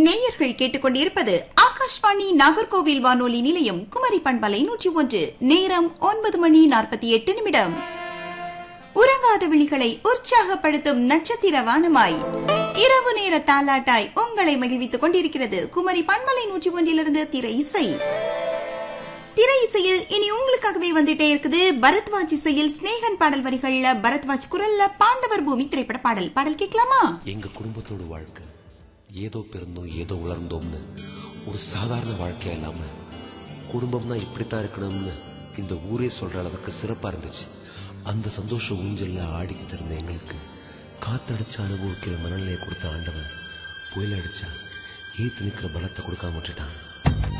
நேயர்கள் கேட்டுக்கொண்டிருப்பது ஆகாஷ்வாணி நாகர்கோவில் வானொலி நிலையம் குமரி பண்பலை நூற்றி ஒன்று நேரம் ஒன்பது மணி நாற்பத்தி எட்டு நிமிடம் உறங்காத விழிகளை உற்சாகப்படுத்தும் நட்சத்திர வானமாய் இரவு நேர தாலாட்டாய் உங்களை மகிழ்வித்துக் கொண்டிருக்கிறது குமரி பண்பலை நூற்றி ஒன்றிலிருந்து திரை இசை திரை இசையில் இனி உங்களுக்காகவே வந்துட்டே இருக்குது பரத்வாஜ் இசையில் ஸ்னேகன் பாடல் வரிகள்ல பரத்வாஜ் குரல்ல பாண்டவர் பூமி திரைப்பட பாடல் பாடல் கேட்கலாமா எங்க குடும்பத்தோட வாழ்க்கை ஏதோ பிறந்தோம் ஏதோ வளர்ந்தோம்னு ஒரு சாதாரண வாழ்க்கையா இல்லாம குடும்பம்னா இப்படித்தான் இருக்கணும்னு இந்த ஊரே சொல்ற அளவுக்கு சிறப்பா இருந்துச்சு அந்த சந்தோஷ ஊஞ்சல்ல ஆடிக்கிட்டு இருந்த எங்களுக்கு காத்தடிச்சு அனுபவிக்கிற மனநிலையை கொடுத்த ஆண்டவன் புயல் அடிச்சா ஏத்து நிக்கிற பலத்தை கொடுக்காம விட்டுட்டான்